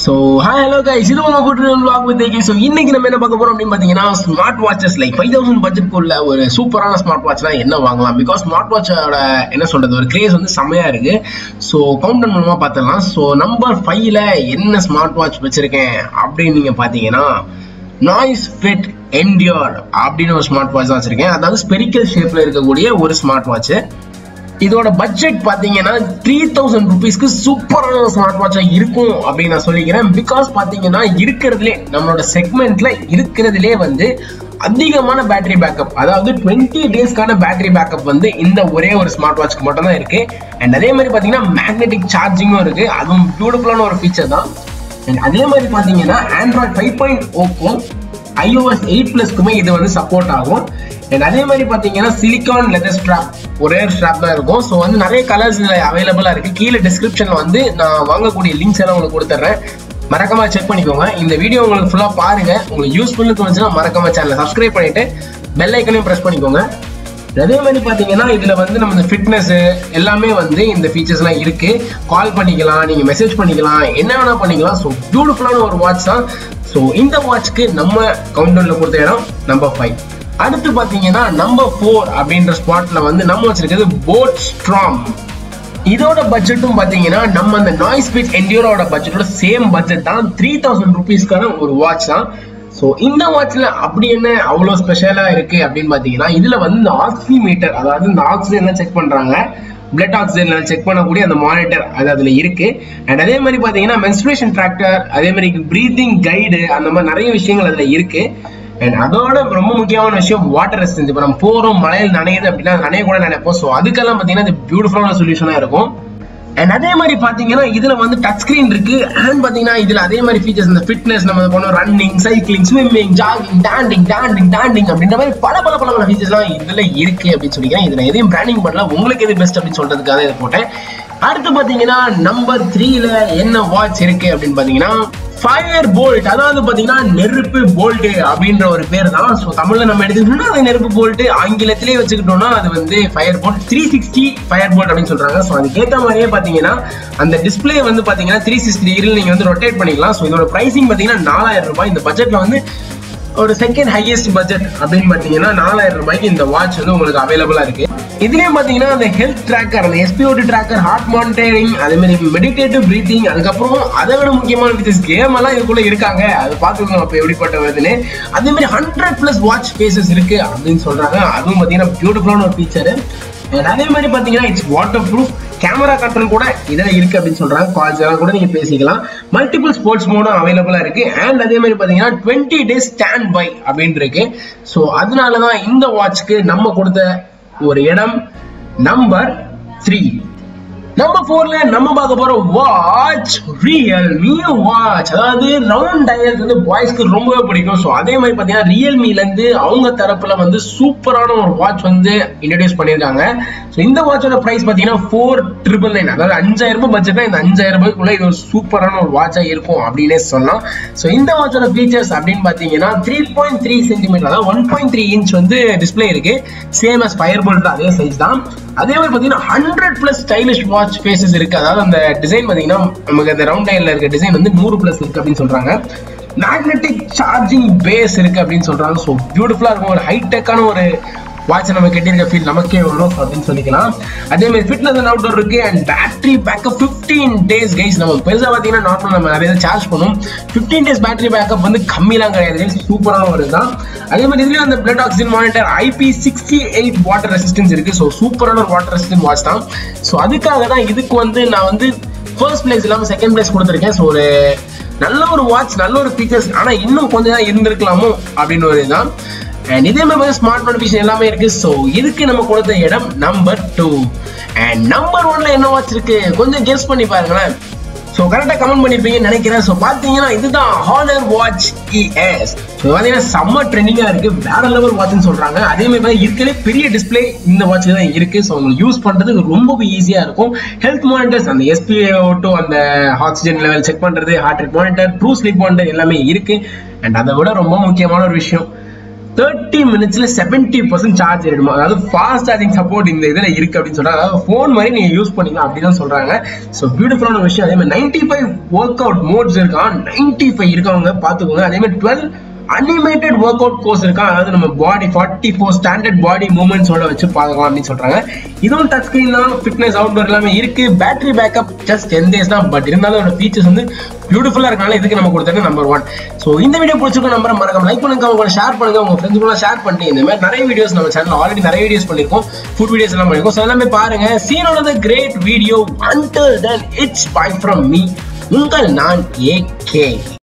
So hi hello guys இது உங்க கூட்டு vlog with AK. ஸோ இன்னைக்கு நம்ம என்ன பார்க்க போறோம் அப்படின்னு பார்த்தீங்கன்னா smart watches like five thousand பட்ஜெட்குள்ள ஒரு சூப்பரான ஸ்மார்ட் வாட்ச்லாம் என்ன வாங்கலாம் பிகாஸ் ஸ்மார்ட் வாட்சோட என்ன சொல்றது ஒரு கிரேஸ் வந்து செம்மையா இருக்கு ஸோ கவுண்டர் மூலமா பார்த்துடலாம் ஸோ நம்பர் ஃபைவ்ல என்ன ஸ்மார்ட் வாட்ச் வச்சிருக்கேன் அப்படின்னு நீங்க பார்த்தீங்கன்னா நாய்ஸ் ஃபிட் என்டியோர் அப்படின்னு ஒரு ஸ்மார்ட் வாட்ச் தான் வச்சிருக்கேன் அதாவது ஸ்பெரிக்கல் ஷேப்ல இருக்கக்கூடிய ஒரு ஸ்மார்ட் வாட்ச் இதோட பட்ஜெட் பாத்தீங்கன்னா த்ரீ தௌசண்ட் ருபீஸ்க்கு சூப்பரான ஸ்மார்ட் வாட்சா இருக்கும் அப்படின்னு நான் சொல்லிக்கிறேன் பிகாஸ் பாத்தீங்கன்னா இருக்கிறதுலே நம்மளோட செக்மெண்ட்ல இருக்கிறதுலே வந்து அதிகமான பேட்டரி பேக்கப் அதாவது டுவெண்ட்டி டேஸ்க்கான பேட்டரி பேக்கப் வந்து இந்த ஒரே ஒரு ஸ்மார்ட் வாட்ச்க்கு மட்டும் தான் இருக்கு அண்ட் அதே மாதிரி பாத்தீங்கன்னா மேக்னெட்டிக் சார்ஜிங்கும் இருக்கு அதுவும் பியூட்டிஃபுல்லான ஒரு ஃபீச்சர் தான் அண்ட் அதே மாதிரி பாத்தீங்கன்னா ஆண்ட்ராய்ட் ஃபைவ் பாயிண்ட் ஓக்கும் ஐஓஎஸ் எயிட் பிளஸ்க்குமே இது வந்து சப்போர்ட் ஆகும் அண்ட் அதே மாதிரி பார்த்தீங்கன்னா சிலிகான் லெதர் ஸ்ட்ராப் ஒரே ஸ்ட்ராப் தான் இருக்கும் ஸோ வந்து நிறைய கலர்ஸ் அவைலபிளாக இருக்குது கீழே டிஸ்கிரிப்ஷனில் வந்து நான் வாங்கக்கூடிய லிங்க்ஸ் எல்லாம் உங்களுக்கு கொடுத்துட்றேன் மறக்காம செக் பண்ணிக்கோங்க இந்த வீடியோ உங்களுக்கு ஃபுல்லாக பாருங்க உங்களுக்கு யூஸ்ஃபுல்னு தோணுச்சுன்னா மறக்காம சேனலை சப்ஸ்கிரைப் பண்ணிட்டு பெல் ஐக்கனையும் ப்ரெஸ் பண்ணிக்கோங்க அதே மாதிரி பார்த்தீங்கன்னா இதில் வந்து நம்ம இந்த ஃபிட்னஸ் எல்லாமே வந்து இந்த ஃபீச்சர்ஸ்லாம் இருக்கு கால் பண்ணிக்கலாம் நீங்கள் மெசேஜ் பண்ணிக்கலாம் என்ன வேணா பண்ணிக்கலாம் ஸோ பியூட்டிஃபுல்லான ஒரு வாட்ச் தான் ஸோ இந்த வாட்ச்க்கு நம்ம கவுண்டரில் கொடுத்த இடம் நம்பர் ஃபைவ் அடுத்து பார்த்தீங்கன்னா நம்பர் ஃபோர் அப்படின்ற ஸ்பாட்ல வந்து நம்ம வச்சிருக்கிறது போட் ஸ்ட்ராம் இதோட பட்ஜெட்டும் பார்த்தீங்கன்னா நம்ம அந்த நாய்ஸ் ஸ்பீட் என்டியூரோட பட்ஜெட்டோட சேம் பட்ஜெட் தான் த்ரீ தௌசண்ட் ருபீஸ்க்கான ஒரு வாட்ச் தான் ஸோ இந்த வாட்ச்ல அப்படி என்ன அவ்வளோ ஸ்பெஷலா இருக்கு அப்படின்னு பார்த்தீங்கன்னா இதுல வந்து இந்த ஆக்சிமீட்டர் அதாவது இந்த ஆக்சிஜன் செக் பண்றாங்க பிளட் ஆக்சிஜன் செக் பண்ணக்கூடிய அந்த மானிட்டர் அது அதுல இருக்கு அண்ட் அதே மாதிரி பாத்தீங்கன்னா மென்ஸ்ட்ரேஷன் டிராக்டர் அதே மாதிரி பிரீதிங் கைடு அந்த மாதிரி நிறைய விஷயங்கள் அதுல இருக்கு அண்ட் அதோட ரொம்ப முக்கியமான விஷயம் வாட்டர் ரெசிஸ்டன்ஸ் இப்போ நம்ம போறோம் மழையில் நனையுது அப்படின்னா அது நனைய கூட நினைப்போம் ஸோ அதுக்கெல்லாம் பார்த்தீங்கன்னா இது பியூட்டிஃபுல்லான சொல்யூஷனா இருக்கும் அண்ட் அதே மாதிரி பாத்தீங்கன்னா இதுல வந்து டச் ஸ்கிரீன் இருக்கு அண்ட் பாத்தீங்கன்னா இதுல அதே மாதிரி ஃபீச்சர்ஸ் இந்த ஃபிட்னஸ் நம்ம பண்ணோம் running cycling swimming jogging dancing dancing dancing அப்படின்ற மாதிரி பல பல பல ஃபீச்சர்ஸ்லாம் இதுல இருக்கு அப்படின்னு சொல்லிக்கிறேன் இதுல எதையும் பிராண்டிங் பண்ணல உங்களுக்கு எது பெஸ்ட் அப்படின்னு சொல்றதுக்காக இதை போட்டேன் அடுத்து பாத்தீங்கன்னா நம்பர் த்ரீல என்ன வாட்ச் இருக்கு அப்படின்னு பாத்தீங்கன்னா ஃபயர் போல்ட் அதாவது பாத்தீங்கன்னா நெருப்பு போல்ட் அப்படின்ற ஒரு பேர் தான் ஸோ தமிழ்ல நம்ம எடுத்துக்கிட்டோம்னா அது நெருப்பு போல்ட் ஆங்கிலத்திலே வச்சுக்கிட்டோம்னா அது வந்து Fire Boltt three sixty Fire Boltt அப்படின்னு சொல்றாங்க ஸோ அதுக்கேற்ற மாதிரியே பாத்தீங்கன்னா அந்த டிஸ்பிளே வந்து பாத்தீங்கன்னா த்ரீ சிக்ஸ்டி டிகிரியில் நீங்க வந்து ரொட்டேட் பண்ணிக்கலாம் ஸோ இதோட பிரைசிங் பாத்தீங்கன்னா நாலாயிரம் ரூபாய் இந்த பட்ஜெட்ல வந்து ஒரு செகண்ட் ஹையஸ்ட் பட்ஜெட் அப்படின்னு பார்த்தீங்கன்னா நாலாயிரம் ரூபாய்க்கு இந்த வாட்ச் வந்து உங்களுக்கு அவைலபிளா இருக்கு இதுலயும் பாத்தீங்கன்னா அந்த ஹெல்த் ட்ராக்கர் அந்த எஸ்பிஓடி ட்ராக்கர் ஹார்ட் மானிட்டரிங் அதே மாதிரி மெடிடேட்டிவ் பிரீத்திங் அதுக்கப்புறம் அதை விட முக்கியமான ஃபீச்சர்ஸ் கேம் எல்லாம் இதுக்குள்ள இருக்காங்க அது பார்த்துக்கோங்க அப்போ எப்படிப்பட்ட வருதுன்னு அதே மாதிரி ஹண்ட்ரட் பிளஸ் வாட்ச் ஃபேஸஸ் இருக்கு அப்படின்னு சொல்றாங்க அதுவும் பாத்தீங்கன்னா பியூட்டிஃபுல்லான ஒரு ஃபீச்சர் அதே மாதிரி பாத்தீங்கன்னா it's water proof camera control கூட இதில் இருக்கு அப்படின்னு சொல்றாங்க கால்ஸ் எல்லாம் கூட நீங்க பேசிக்கலாம் மல்டிபிள் ஸ்போர்ட்ஸ் மோடும் அவைலபிளா இருக்கு அண்ட் அதே மாதிரி பாத்தீங்கன்னா டுவெண்ட்டி டேஸ் ஸ்டாண்ட் பை அப்படின்னு இருக்கு ஸோ அதனாலதான் இந்த வாட்ச்க்கு நம்ம கொடுத்த ஒரு இடம் நம்பர் த்ரீ நம்பர் ஃபோர்ல நம்ம பார்க்க போற வாட்ச் ரியல்மி வாட்ச் அதாவது ரவுண்ட் டயர்ஸ் வந்து பாய்ஸ்க்கு ரொம்பவே பிடிக்கும் ஸோ அதே மாதிரி பார்த்தீங்கன்னா ரியல்மில இருந்து அவங்க தரப்புல வந்து சூப்பரான ஒரு வாட்ச் வந்து இன்ட்ரடியூஸ் பண்ணியிருக்காங்க ஸோ இந்த வாட்சோட ப்ரைஸ் பார்த்தீங்கன்னா ஃபோர் ட்ரிபிள் நைன் அதாவது அஞ்சாயிரம் ரூபாய் பட்ஜெட்ல இந்த அஞ்சாயிரம் ரூபாய்க்குள்ள இது ஒரு சூப்பரான ஒரு வாட்சா இருக்கும் அப்படின்னே சொல்லலாம் ஸோ இந்த வாட்சோட ஃபீச்சர்ஸ் அப்படின்னு பார்த்தீங்கன்னா த்ரீ பாயிண்ட் த்ரீ சென்டிமீட்டர் அதாவது ஒன் பாயிண்ட் த்ரீ இன்ச் வந்து டிஸ்பிளே இருக்கு சேம் அஸ் ஃபயர் போல்ட் அதே சைஸ் தான் அதே மாதிரி பார்த்தீங்கன்னா hundred plus stylish watch faces இருக்கு அதாவது அந்த டிசைன் பார்த்தீங்கன்னா நமக்கு அந்த ரவுண்ட் டைல இருக்க டிசைன் வந்து நூறு பிளஸ் இருக்கு அப்படின்னு சொல்றாங்க மேக்னெட்டிக் சார்ஜிங் பேஸ் இருக்கு அப்படின்னு சொல்றாங்க ஸோ பியூட்டிஃபுல்லா இருக்கும் ஒரு ஹைடெக்கான ஒரு வாட்ச் நம்ம கட்டியிருக்க ஃபீல் நமக்கே வரும் அப்படின்னு சொல்லிக்கலாம் அதே மாதிரி ஃபிட்னஸ் அண்ட் அவுட்டோர் இருக்கு and battery backup fifteen days guys நம்ம பெருசாக பார்த்தீங்கன்னா நார்மல் நம்ம நிறைய சார்ஜ் பண்ணும் ஃபிஃப்டீன் டேஸ் பேட்டரி பேக்கப் வந்து கம்மியெல்லாம் கிடையாது சூப்பரான ஒரு தான் அதே மாதிரி இதுலேயும் அந்த blood oxygen monitor IP sixty eight water resistance இருக்கு ஸோ சூப்பரான ஒரு வாட்டர் ரெசிஸ்டன்ட் வாட்ச் தான் ஸோ அதுக்காக தான் இதுக்கு வந்து நான் வந்து ஃபர்ஸ்ட் பிளேஸ் இல்லாமல் செகண்ட் பிளேஸ் கொடுத்துருக்கேன் ஸோ ஒரு நல்ல ஒரு வாட்ச் நல்ல ஒரு ஃபீச்சர்ஸ் ஆனால் இன்னும் கொஞ்சம் தான் இருந்திருக்கலாமோ அப்படின்னு ஒரு இதுதான் அண்ட் இதே மாதிரி ஸ்மார்ட் நோட்டிஃபிகேஷன் எல்லாமே இருக்கு ஸோ இதுக்கு நம்ம கொடுத்த இடம் நம்பர் டூ அண்ட் நம்பர் ஒன்ல என்ன வாட்ச் இருக்கு கொஞ்சம் கெஸ் பண்ணி பாருங்களேன் ஸோ கரெக்டாக கமெண்ட் பண்ணிருப்பீங்கன்னு நினைக்கிறேன் ஸோ பார்த்தீங்கன்னா இதுதான் ஹானர் வாட்ச் இஎஸ் ஸோ பார்த்தீங்கன்னா செம்ம ட்ரெண்டிங்காக இருக்கு வேற லெவல் வாட்ச்னு சொல்றாங்க அதே மாதிரி பார்த்தா இருக்கலே பெரிய டிஸ்பிளே இந்த வாட்ச் தான் இருக்கு ஸோ உங்களுக்கு யூஸ் பண்றதுக்கு ரொம்பவே ஈஸியாக இருக்கும் ஹெல்த் மானிட்டர்ஸ் அந்த எஸ்பிஓ அந்த ஆக்சிஜன் லெவல் செக் பண்றது heart rate monitor true sleep monitor எல்லாமே இருக்கு அண்ட் அதை விட ரொம்ப முக்கியமான ஒரு விஷயம் தேர்ட்டி மினிட்ஸ்ல செவன்டி பர்சன்ட் சார்ஜ் ஆயிடுமா அதாவது ஃபாஸ்ட் சார்ஜிங் சப்போர்ட் இந்த இதுல இருக்கு அப்படின்னு சொல்றாங்க அதாவது ஃபோன் மாதிரி நீங்க யூஸ் பண்ணிக்கலாம் அப்படின்னு சொல்றாங்க ஸோ பியூட்டிஃபுல்லான விஷயம் அதே மாதிரி ninety five workout modes இருக்கான் நைன்டி ஃபைவ் இருக்கவங்க பார்த்துக்கோங்க அதே மாதிரி twelve animated workout courses இருக்கா அதாவது நம்ம body forty four standard body மூவ்மெண்ட்ஸோட வச்சு பார்க்கலாம் அப்படின்னு சொல்றாங்க இதுவும் டச் ஸ்கிரீன் தான் ஃபிட்னஸ் அவுட்டோர் எல்லாமே இருக்கு battery backup just ten days தான் பட் இருந்தாலும் அதோட ஃபீச்சர்ஸ் வந்து பியூட்டிஃபுல்லா இருக்கனால இதுக்கு நம்ம கொடுத்தது நம்பர் ஒன் ஸோ இந்த வீடியோ பிடிச்சிருக்க நம்பர் மறக்காம லைக் பண்ணுங்க உங்களை ஷேர் பண்ணுங்க உங்க ஃப்ரெண்ட்ஸ் கூட ஷேர் பண்ணி இந்த மாதிரி நிறைய வீடியோஸ் நம்ம சேனல் ஆல்ரெடி நிறைய வீடியோஸ் பண்ணிருக்கோம் ஃபுட் வீடியோஸ் எல்லாம் பண்ணிருக்கோம் ஸோ எல்லாமே பாருங்க சீனோட great video until then it's bye from me உங்கள் நான் ஏ கே